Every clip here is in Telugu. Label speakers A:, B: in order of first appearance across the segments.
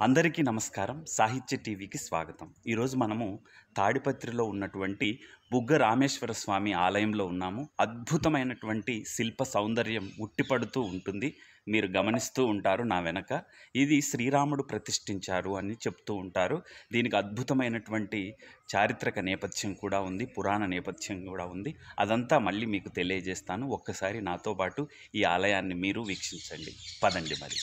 A: అందరికీ నమస్కారం సాహిత్య టీవీకి స్వాగతం ఈరోజు మనము తాడిపత్రిలో ఉన్నటువంటి బుగ్గ రామేశ్వర స్వామి ఆలయంలో ఉన్నాము అద్భుతమైనటువంటి శిల్ప సౌందర్యం ఉట్టిపడుతూ ఉంటుంది మీరు గమనిస్తూ ఉంటారు నా వెనక ఇది శ్రీరాముడు ప్రతిష్ఠించారు అని చెప్తూ ఉంటారు దీనికి అద్భుతమైనటువంటి చారిత్రక నేపథ్యం కూడా ఉంది పురాణ నేపథ్యం కూడా ఉంది అదంతా మళ్ళీ మీకు తెలియజేస్తాను ఒక్కసారి నాతో పాటు ఈ ఆలయాన్ని మీరు వీక్షించండి పదండి మరి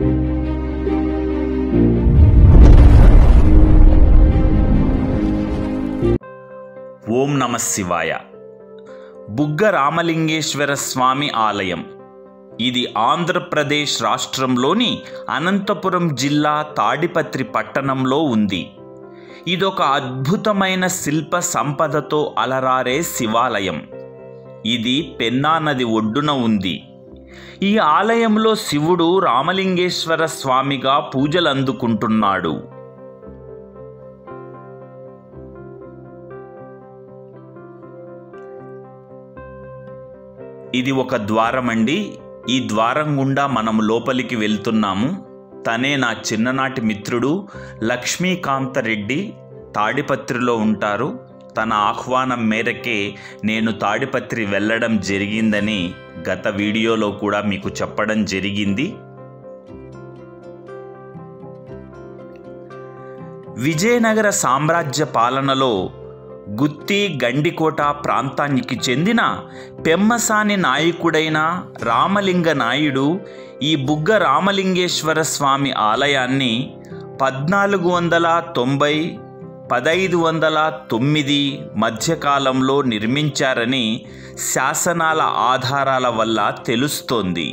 A: ఓం నమ శివాయ బుగ్గ రామలింగేశ్వర స్వామి ఆలయం ఇది ఆంధ్రప్రదేశ్ రాష్ట్రంలోని అనంతపురం జిల్లా తాడిపత్రి పట్టణంలో ఉంది ఇదొక అద్భుతమైన శిల్ప సంపదతో అలరారే శివాలయం ఇది పెన్నా నది ఒడ్డున ఉంది ఈ ఆలయంలో శివుడు రామలింగేశ్వర స్వామిగా పూజలు అందుకుంటున్నాడు ఇది ఒక ద్వారం అండి ఈ ద్వారం గుండా మనం లోపలికి వెళ్తున్నాము తనే నా చిన్ననాటి మిత్రుడు లక్ష్మీకాంతరెడ్డి తాడిపత్రిలో ఉంటారు తన ఆహ్వానం మేరకే నేను తాడిపత్రి వెళ్ళడం జరిగిందని గత వీడియోలో కూడా మీకు చెప్పడం జరిగింది విజయనగర సామ్రాజ్య పాలనలో గుత్తి గండికోట ప్రాంతానికి చెందిన పెమ్మసాని నాయకుడైన రామలింగ నాయుడు ఈ బుగ్గ రామలింగేశ్వర స్వామి ఆలయాన్ని పద్నాలుగు వందల తొంభై పదైదు వందల తొమ్మిది మధ్యకాలంలో నిర్మించారని శాసనాల ఆధారాల వల్ల తెలుస్తోంది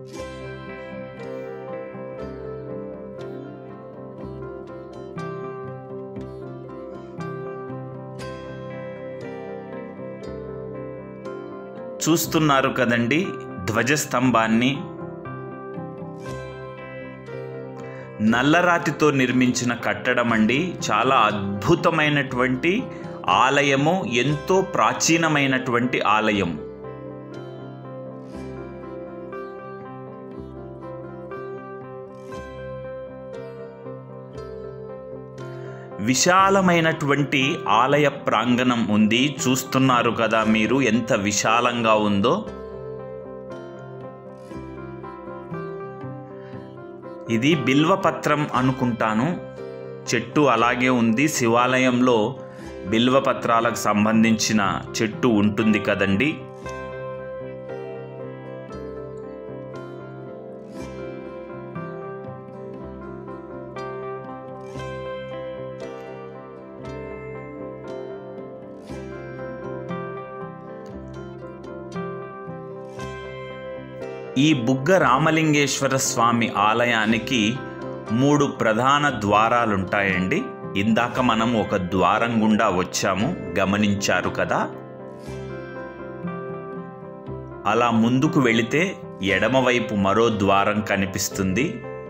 A: చూస్తున్నారు కదండి ధ్వజస్తంభాన్ని నల్లరాతితో నిర్మించిన కట్టడం అండి చాలా అద్భుతమైనటువంటి ఆలయము ఎంతో ప్రాచీనమైనటువంటి ఆలయం విశాలమైనటువంటి ఆలయ ప్రాంగణం ఉంది చూస్తున్నారు కదా మీరు ఎంత విశాలంగా ఉందో ఇది బిల్వపత్రం అనుకుంటాను చెట్టు అలాగే ఉంది శివాలయంలో బిల్వపత్రాలకు సంబంధించిన చెట్టు ఉంటుంది కదండి ఈ బుగ్గ రామలింగేశ్వర స్వామి ఆలయానికి మూడు ప్రధాన ద్వారాలుంటాయండి ఇందాక మనం ఒక ద్వారం గుండా వచ్చాము గమనించారు కదా అలా ముందుకు వెళితే ఎడమవైపు మరో ద్వారం కనిపిస్తుంది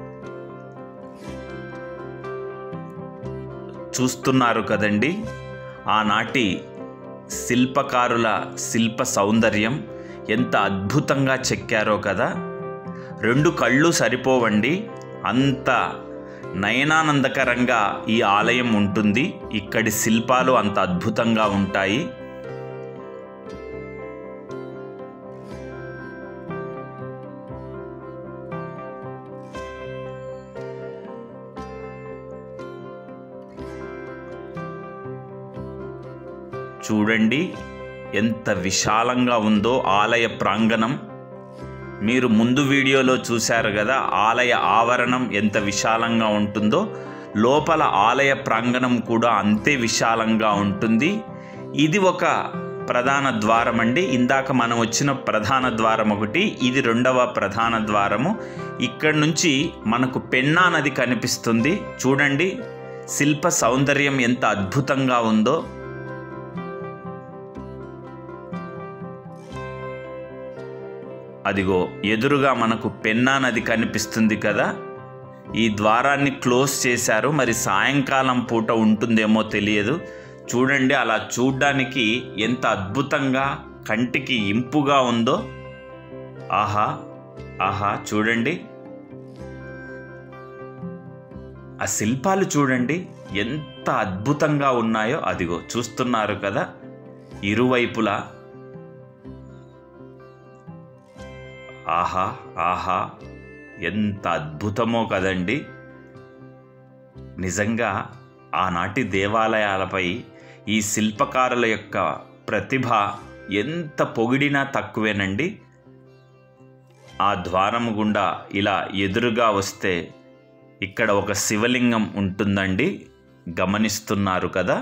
A: చూస్తున్నారు కదండి ఆనాటి శిల్పకారుల శిల్ప సౌందర్యం ఎంత అద్భుతంగా చెక్కారో కదా రెండు కళ్ళు సరిపోవండి అంత నయనానందకరంగా ఈ ఆలయం ఉంటుంది ఇక్కడి శిల్పాలు అంత అద్భుతంగా ఉంటాయి చూడండి ఎంత విశాలంగా ఉందో ఆలయ ప్రాంగణం మీరు ముందు వీడియోలో చూశారు కదా ఆలయ ఆవరణం ఎంత విశాలంగా ఉంటుందో లోపల ఆలయ ప్రాంగణం కూడా అంతే విశాలంగా ఉంటుంది ఇది ఒక ప్రధాన ద్వారం అండి ఇందాక మనం వచ్చిన ప్రధాన ద్వారం ఒకటి ఇది రెండవ ప్రధాన ద్వారము ఇక్కడ నుంచి మనకు పెన్నా నది కనిపిస్తుంది చూడండి శిల్ప సౌందర్యం ఎంత అద్భుతంగా ఉందో అదిగో ఎదురుగా మనకు పెన్నా నది కనిపిస్తుంది కదా ఈ ద్వారాన్ని క్లోజ్ చేశారు మరి సాయంకాలం పూట ఉంటుందేమో తెలియదు చూడండి అలా చూడ్డానికి ఎంత అద్భుతంగా కంటికి ఇంపుగా ఉందో ఆహా ఆహా చూడండి ఆ శిల్పాలు చూడండి ఎంత అద్భుతంగా ఉన్నాయో అదిగో చూస్తున్నారు కదా ఇరువైపులా ఆహా ఆహా ఎంత అద్భుతమో కదండి నిజంగా ఆనాటి దేవాలయాలపై ఈ శిల్పకారుల యొక్క ప్రతిభ ఎంత పొగిడినా తక్కువేనండి ఆ ద్వారం గుండా ఇలా ఎదురుగా వస్తే ఇక్కడ ఒక శివలింగం ఉంటుందండి గమనిస్తున్నారు కదా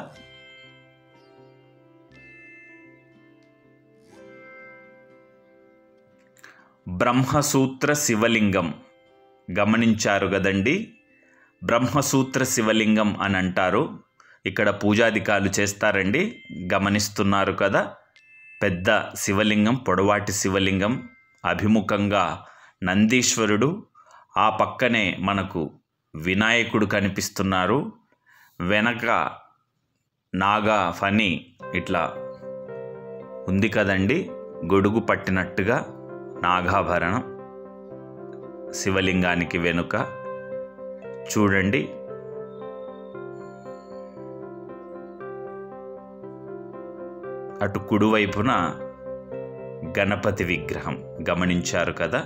A: బ్రహ్మసూత్ర శివలింగం గమనించారు కదండి బ్రహ్మసూత్ర శివలింగం అని అంటారు ఇక్కడ పూజాధికారులు చేస్తారండి గమనిస్తున్నారు కదా పెద్ద శివలింగం పొడవాటి శివలింగం అభిముఖంగా నందీశ్వరుడు ఆ పక్కనే మనకు వినాయకుడు కనిపిస్తున్నారు వెనక నాగా ఫని ఇట్లా ఉంది కదండి గొడుగు పట్టినట్టుగా నాగాభరణం శివలింగానికి వెనుక చూడండి అటు కుడివైపున గణపతి విగ్రహం గమనించారు కదా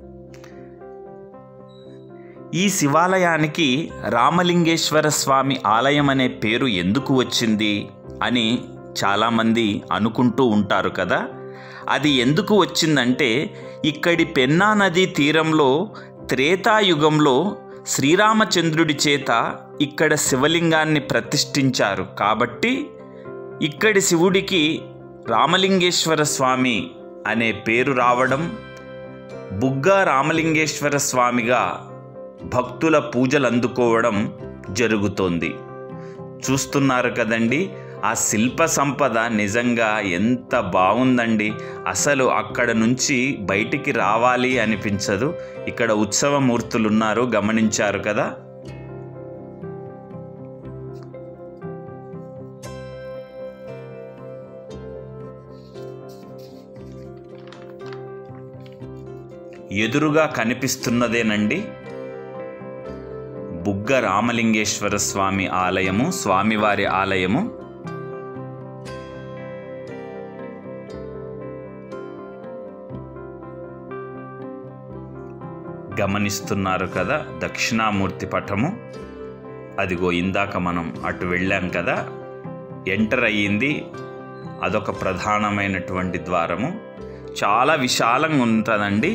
A: ఈ శివాలయానికి రామలింగేశ్వర స్వామి ఆలయం అనే పేరు ఎందుకు వచ్చింది అని చాలామంది అనుకుంటూ ఉంటారు కదా అది ఎందుకు వచ్చిందంటే ఇక్కడి పెన్నా నదీ తీరంలో త్రేతాయుగంలో శ్రీరామచంద్రుడి చేత ఇక్కడ శివలింగాన్ని ప్రతిష్ఠించారు కాబట్టి ఇక్కడి శివుడికి రామలింగేశ్వర స్వామి అనే పేరు రావడం బుగ్గ రామలింగేశ్వర స్వామిగా భక్తుల పూజలు అందుకోవడం జరుగుతోంది చూస్తున్నారు కదండి ఆ శిల్ప సంపద నిజంగా ఎంత బాగుందండి అసలు అక్కడ నుంచి బయటికి రావాలి అనిపించదు ఇక్కడ ఉత్సవమూర్తులు ఉన్నారు గమనించారు కదా ఎదురుగా కనిపిస్తున్నదేనండి బుగ్గ రామలింగేశ్వర స్వామి ఆలయము స్వామివారి ఆలయము గమనిస్తున్నారు కదా దక్షిణామూర్తి పటము అదిగో ఇందాక మనం అటు వెళ్ళాం కదా ఎంటర్ అయ్యింది అదొక ప్రధానమైనటువంటి ద్వారము చాలా విశాలంగా ఉంటుందండి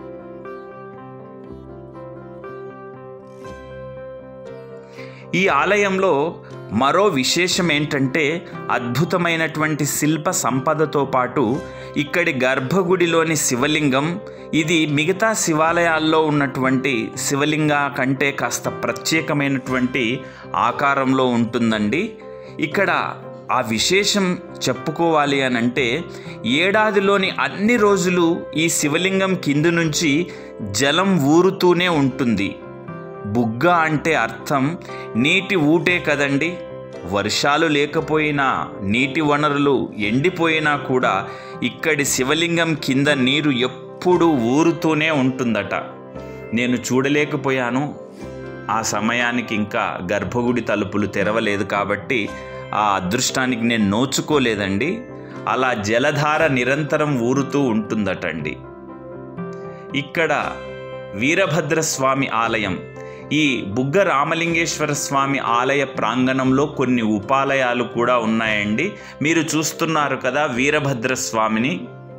A: ఈ ఆలయంలో మరో విశేషం ఏంటంటే అద్భుతమైనటువంటి శిల్ప సంపదతో పాటు ఇక్కడి గర్భగుడిలోని శివలింగం ఇది మిగతా శివాలయాల్లో ఉన్నటువంటి శివలింగ కంటే కాస్త ప్రత్యేకమైనటువంటి ఆకారంలో ఉంటుందండి ఇక్కడ ఆ విశేషం చెప్పుకోవాలి అని అంటే ఏడాదిలోని అన్ని రోజులు ఈ శివలింగం కింది నుంచి జలం ఊరుతూనే ఉంటుంది బుగ్గ అంటే అర్థం నీటి ఊటే కదండి వర్షాలు లేకపోయినా నీటి వనరులు ఎండిపోయినా కూడా ఇక్కడి శివలింగం కింద నీరు ఎప్పుడూ ఊరుతూనే ఉంటుందట నేను చూడలేకపోయాను ఆ సమయానికి ఇంకా గర్భగుడి తలుపులు తెరవలేదు కాబట్టి ఆ అదృష్టానికి నేను నోచుకోలేదండి అలా జలధార నిరంతరం ఊరుతూ ఉంటుందటండి ఇక్కడ వీరభద్రస్వామి ఆలయం ఈ బుగ్గ రామలింగేశ్వర స్వామి ఆలయ ప్రాంగణంలో కొన్ని ఉపాలయాలు కూడా ఉన్నాయండి మీరు చూస్తున్నారు కదా వీరభద్ర స్వామిని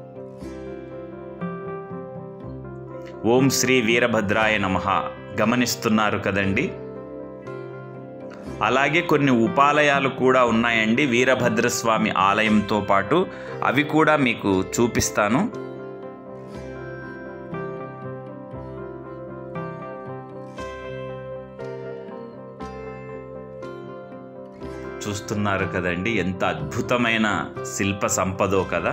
A: ఓం శ్రీ వీరభద్రాయ నమ గమనిస్తున్నారు కదండి అలాగే కొన్ని ఉపాలయాలు కూడా ఉన్నాయండి వీరభద్రస్వామి ఆలయంతో పాటు అవి కూడా మీకు చూపిస్తాను చూస్తున్నారు కదండి ఎంత అద్భుతమైన శిల్ప సంపదో కదా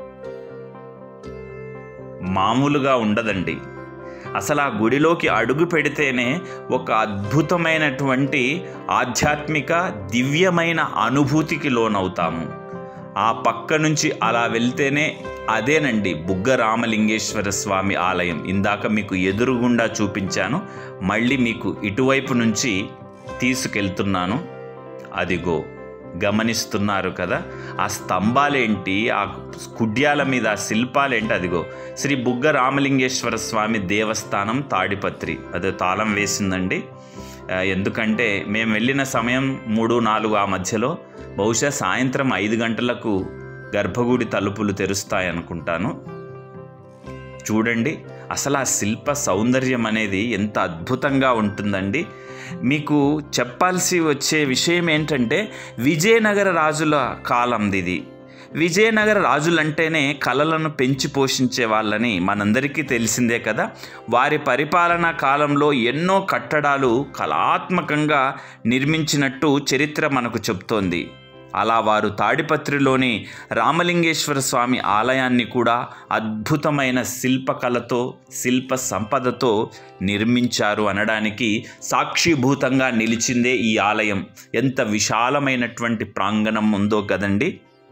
A: మామూలుగా ఉండదండి అసలు ఆ గుడిలోకి అడుగు పెడితేనే ఒక అద్భుతమైనటువంటి ఆధ్యాత్మిక దివ్యమైన అనుభూతికి లోనవుతాము ఆ పక్క నుంచి అలా వెళ్తేనే అదేనండి బుగ్గ రామలింగేశ్వర స్వామి ఆలయం ఇందాక మీకు ఎదురుగుండా చూపించాను మళ్ళీ మీకు ఇటువైపు నుంచి తీసుకెళ్తున్నాను అదిగో గమనిస్తున్నారు కదా ఆ స్తంభాలేంటి ఆ కుడ్యాల మీద ఆ శిల్పాలేంటి అదిగో శ్రీ బుగ్గ రామలింగేశ్వర స్వామి దేవస్థానం తాడిపత్రి అదే తాళం వేసిందండి ఆ, ఎందుకంటే మేము వెళ్ళిన సమయం మూడు నాలుగు ఆ మధ్యలో బహుశా సాయంత్రం ఐదు గంటలకు గర్భగుడి తలుపులు తెరుస్తాయనుకుంటాను చూడండి అసలు ఆ శిల్ప సౌందర్యం అనేది ఎంత అద్భుతంగా ఉంటుందండి మీకు చెప్పాల్సి వచ్చే విషయం ఏంటంటే విజయనగర రాజుల కాలంది ఇది విజయనగర రాజులంటేనే కళలను పెంచి పోషించే వాళ్ళని మనందరికీ తెలిసిందే కదా వారి పరిపాలనా కాలంలో ఎన్నో కట్టడాలు కళాత్మకంగా నిర్మించినట్టు చరిత్ర మనకు చెప్తోంది అలా వారు తాడిపత్రిలోని రామలింగేశ్వర స్వామి ఆలయాన్ని కూడా అద్భుతమైన శిల్పకళతో శిల్ప సంపదతో నిర్మించారు అనడానికి సాక్షిభూతంగా నిలిచిందే ఈ ఆలయం ఎంత విశాలమైనటువంటి ప్రాంగణం ఉందో కదండి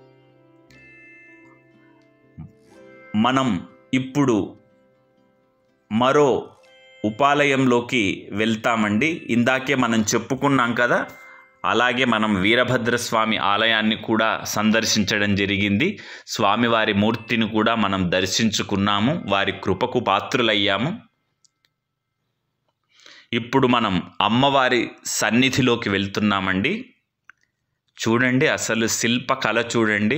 A: మనం ఇప్పుడు మరో ఉపాలయంలోకి వెళ్తామండి ఇందాకే మనం చెప్పుకున్నాం కదా అలాగే మనం వీరభద్రస్వామి ఆలయాన్ని కూడా సందర్శించడం జరిగింది స్వామివారి మూర్తిని కూడా మనం దర్శించుకున్నాము వారి కృపకు పాత్రులయ్యాము ఇప్పుడు మనం అమ్మవారి సన్నిధిలోకి వెళ్తున్నామండి చూడండి అసలు శిల్పకళ చూడండి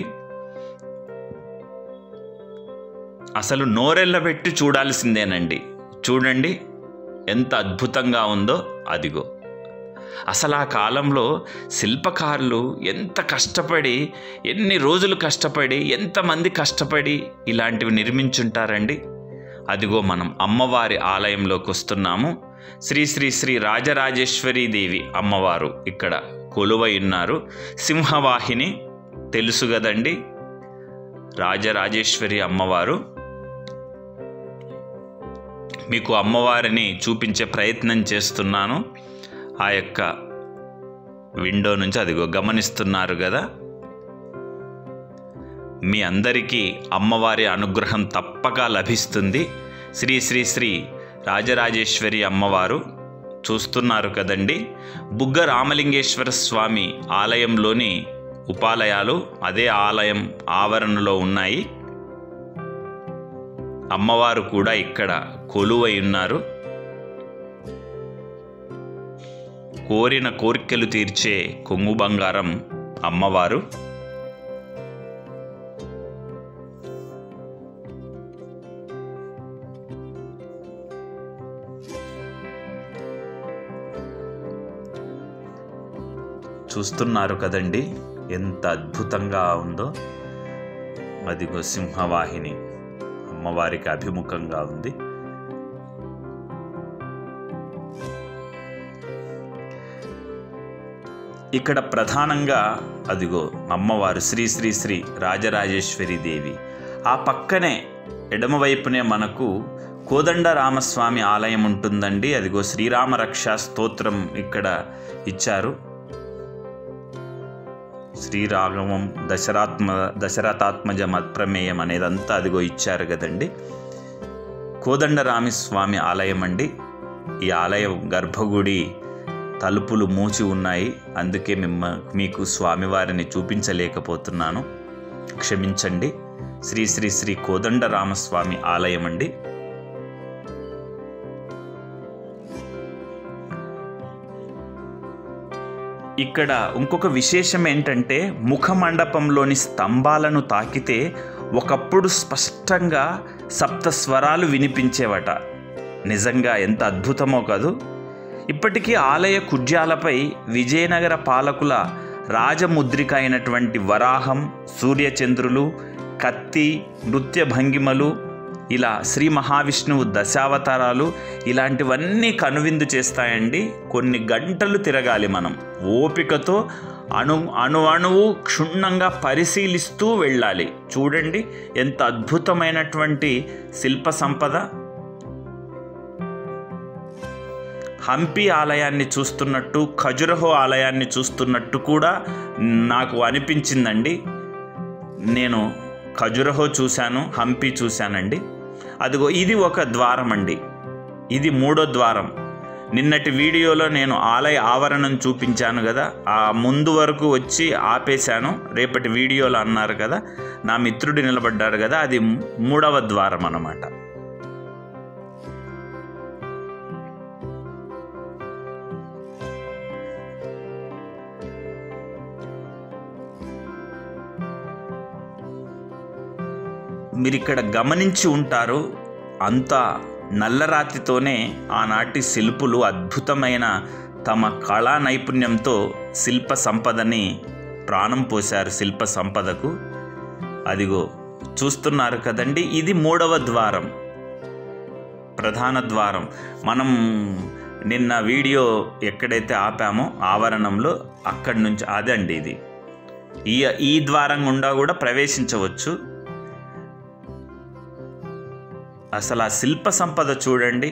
A: అసలు నోరెళ్ళబెట్టి చూడాల్సిందేనండి చూడండి ఎంత అద్భుతంగా ఉందో అదిగో అసలు ఆ కాలంలో శిల్పకారులు ఎంత కష్టపడి ఎన్ని రోజులు కష్టపడి ఎంతమంది కష్టపడి ఇలాంటివి నిర్మించుంటారండి అదిగో మనం అమ్మవారి ఆలయంలోకి వస్తున్నాము శ్రీ శ్రీ శ్రీ రాజరాజేశ్వరీ దేవి అమ్మవారు ఇక్కడ కొలువై ఉన్నారు సింహవాహిని తెలుసు కదండి రాజరాజేశ్వరి అమ్మవారు మీకు అమ్మవారిని చూపించే ప్రయత్నం చేస్తున్నాను ఆ యొక్క విండో నుంచి అదిగో గమనిస్తున్నారు కదా మీ అందరికీ అమ్మవారి అనుగ్రహం తప్పక లభిస్తుంది శ్రీ శ్రీ శ్రీ రాజరాజేశ్వరి అమ్మవారు చూస్తున్నారు కదండి బుగ్గ రామలింగేశ్వర స్వామి ఆలయంలోని ఉపాలయాలు అదే ఆలయం ఆవరణలో ఉన్నాయి అమ్మవారు కూడా ఇక్కడ కొలువై ఉన్నారు కోరిన కోరికలు తీర్చే కొంగు బంగారం అమ్మవారు చూస్తున్నారు కదండి ఎంత అద్భుతంగా ఉందో అదిగో సింహవాహిని అమ్మవారికి అభిముఖంగా ఉంది ఇక్కడ ప్రధానంగా అదిగో అమ్మవారు శ్రీ శ్రీ శ్రీ రాజరాజేశ్వరి దేవి ఆ పక్కనే ఎడమవైపునే మనకు కోదండ రామస్వామి ఆలయం ఉంటుందండి అదిగో శ్రీరామ రక్షా స్తోత్రం ఇక్కడ ఇచ్చారు శ్రీరాగమం దశరాత్మ దశరథాత్మజ మత్ప్రమేయం అనేదంతా అదిగో ఇచ్చారు కదండి కోదండరామస్వామి ఆలయం అండి ఈ ఆలయం గర్భగుడి తలుపులు మూచి ఉన్నాయి అందుకే మిమ్మ మీకు స్వామివారిని చూపించలేకపోతున్నాను క్షమించండి శ్రీ శ్రీ శ్రీ కోదండరామస్వామి ఆలయం అండి ఇక్కడ ఇంకొక విశేషం ఏంటంటే ముఖమండపంలోని స్తంభాలను తాకితే ఒకప్పుడు స్పష్టంగా సప్త స్వరాలు వినిపించేవట నిజంగా ఎంత అద్భుతమో కాదు ఇప్పటికీ ఆలయ కుడ్యాలపై విజయనగర పాలకుల రాజముద్రిక అయినటువంటి వరాహం సూర్యచంద్రులు కత్తి నృత్య భంగిమలు ఇలా శ్రీ మహావిష్ణువు దశావతారాలు ఇలాంటివన్నీ కనువిందు చేస్తాయండి కొన్ని గంటలు తిరగాలి మనం ఓపికతో అణు అణు అణువు క్షుణ్ణంగా పరిశీలిస్తూ వెళ్ళాలి చూడండి ఎంత అద్భుతమైనటువంటి శిల్ప సంపద హంపి ఆలయాన్ని చూస్తున్నట్టు ఖజురహో ఆలయాన్ని చూస్తున్నట్టు కూడా నాకు అనిపించిందండి నేను ఖజురహో చూశాను హంపి చూశానండి అదిగో ఇది ఒక ద్వారం అండి ఇది మూడో ద్వారం నిన్నటి వీడియోలో నేను ఆలయ ఆవరణం చూపించాను కదా ఆ ముందు వరకు వచ్చి ఆపేశాను రేపటి వీడియోలో అన్నారు కదా నా మిత్రుడు నిలబడ్డాడు కదా అది మూడవ ద్వారం అన్నమాట మీరు ఇక్కడ గమనించి ఉంటారు అంత నల్లరాతితోనే ఆనాటి శిల్పులు అద్భుతమైన తమ కళా నైపుణ్యంతో శిల్ప సంపదని ప్రాణం పోశారు శిల్ప సంపదకు అదిగో చూస్తున్నారు కదండి ఇది మూడవ ద్వారం ప్రధాన ద్వారం మనం నిన్న వీడియో ఎక్కడైతే ఆపామో ఆవరణంలో అక్కడి నుంచి అదండి ఇది ఈ ఈ ద్వారం గుండా కూడా ప్రవేశించవచ్చు అసలు ఆ శిల్ప సంపద చూడండి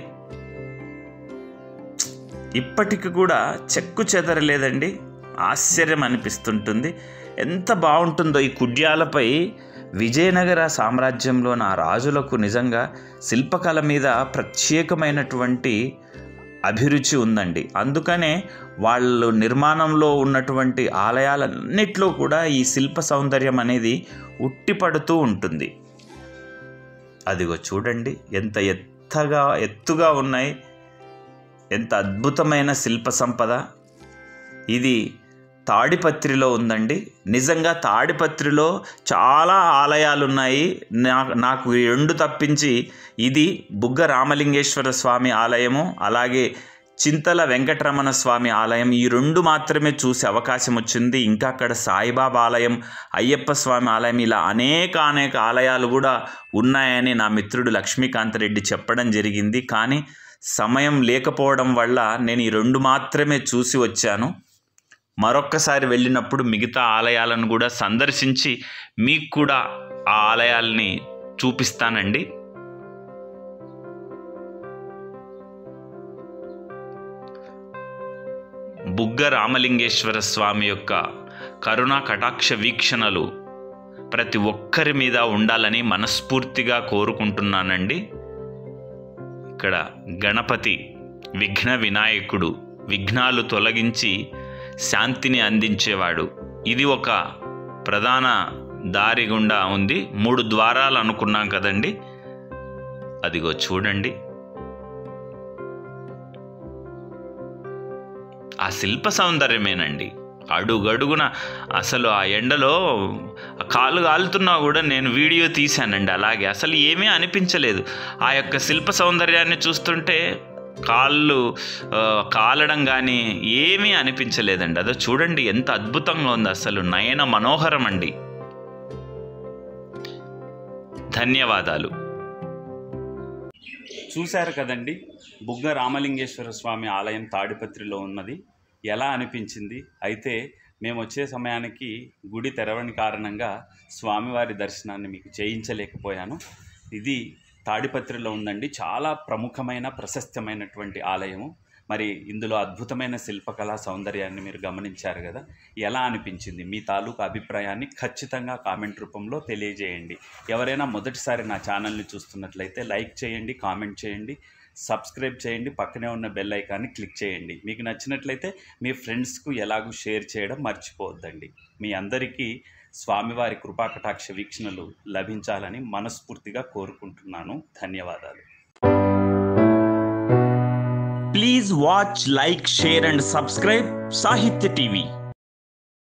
A: ఇప్పటికి కూడా చెక్కు చెదరలేదండి ఆశ్చర్యం అనిపిస్తుంటుంది ఎంత బాగుంటుందో ఈ కుడ్యాలపై విజయనగర సామ్రాజ్యంలోని ఆ రాజులకు నిజంగా శిల్పకళ మీద ప్రత్యేకమైనటువంటి అభిరుచి ఉందండి అందుకనే వాళ్ళు నిర్మాణంలో ఉన్నటువంటి ఆలయాలన్నిట్లో కూడా ఈ శిల్ప సౌందర్యం అనేది ఉట్టిపడుతూ ఉంటుంది అదిగో చూడండి ఎంత ఎత్తగా ఎత్తుగా ఉన్నాయి ఎంత అద్భుతమైన శిల్ప సంపద ఇది తాడిపత్రిలో ఉందండి నిజంగా తాడిపత్రిలో చాలా ఆలయాలు ఉన్నాయి నా- నాకు ఈ రెండు తప్పించి ఇది బుగ్గ రామలింగేశ్వర స్వామి ఆలయము అలాగే చింతల వెంకటరమణ స్వామి ఆలయం ఈ రెండు మాత్రమే చూసే అవకాశం వచ్చింది ఇంకా అక్కడ సాయిబాబా ఆలయం అయ్యప్ప స్వామి ఆలయం ఇలా అనేక అనేక ఆలయాలు కూడా ఉన్నాయని నా మిత్రుడు లక్ష్మీకాంత్ రెడ్డి చెప్పడం జరిగింది కానీ సమయం లేకపోవడం వల్ల నేను ఈ రెండు మాత్రమే చూసి వచ్చాను మరొక్కసారి వెళ్ళినప్పుడు మిగతా ఆలయాలను కూడా సందర్శించి మీకు కూడా ఆ ఆలయాల్ని చూపిస్తానండి బుగ్గ రామలింగేశ్వర స్వామి యొక్క కరుణా కటాక్ష వీక్షణలు ప్రతి ఒక్కరి మీద ఉండాలని మనస్ఫూర్తిగా కోరుకుంటున్నానండి ఇక్కడ గణపతి విఘ్న వినాయకుడు విఘ్నాలు తొలగించి శాంతిని అందించేవాడు ఇది ఒక ప్రధాన దారి గుండా ఉంది మూడు ద్వారాలు అనుకున్నాం కదండి అదిగో చూడండి ఆ శిల్ప సౌందర్యమేనండి అడుగడుగున అసలు ఆ ఎండలో ఆ కాలు కాలుతున్నా కూడా నేను వీడియో తీశానండి అలాగే అసలు ఏమీ అనిపించలేదు ఆ యొక్క శిల్ప సౌందర్యాన్ని చూస్తుంటే కాళ్ళు ఆ, కాలడం కానీ ఏమీ అనిపించలేదండి అదో చూడండి ఎంత అద్భుతంగా ఉంది అసలు నయన మనోహరం అండి ధన్యవాదాలు చూశారు కదండి బుగ్గ రామలింగేశ్వర స్వామి ఆలయం తాడిపత్రిలో ఉన్నది ఎలా అనిపించింది అయితే మేము వచ్చే సమయానికి గుడి తెరవని కారణంగా స్వామివారి దర్శనాన్ని మీకు చేయించలేకపోయాను ఇది తాడిపత్రిలో ఉందండి చాలా ప్రముఖమైన ప్రశస్తమైనటువంటి ఆలయము మరి ఇందులో అద్భుతమైన శిల్పకళా సౌందర్యాన్ని మీరు గమనించారు కదా ఎలా అనిపించింది మీ తాలూకు అభిప్రాయాన్ని ఖచ్చితంగా కామెంట్ రూపంలో తెలియజేయండి ఎవరైనా మొదటిసారి నా ఛానల్ని చూస్తున్నట్లయితే లైక్ చేయండి కామెంట్ చేయండి సబ్స్క్రైబ్ చేయండి పక్కనే ఉన్న బెల్ ఐకాన్ని క్లిక్ చేయండి మీకు నచ్చినట్లయితే మీ ఫ్రెండ్స్కు ఎలాగూ షేర్ చేయడం మర్చిపోవద్దండి మీ అందరికీ స్వామివారి కృపాకటాక్ష వీక్షణలు లభించాలని మనస్ఫూర్తిగా కోరుకుంటున్నాను ధన్యవాదాలు please watch like share and subscribe Sahitya TV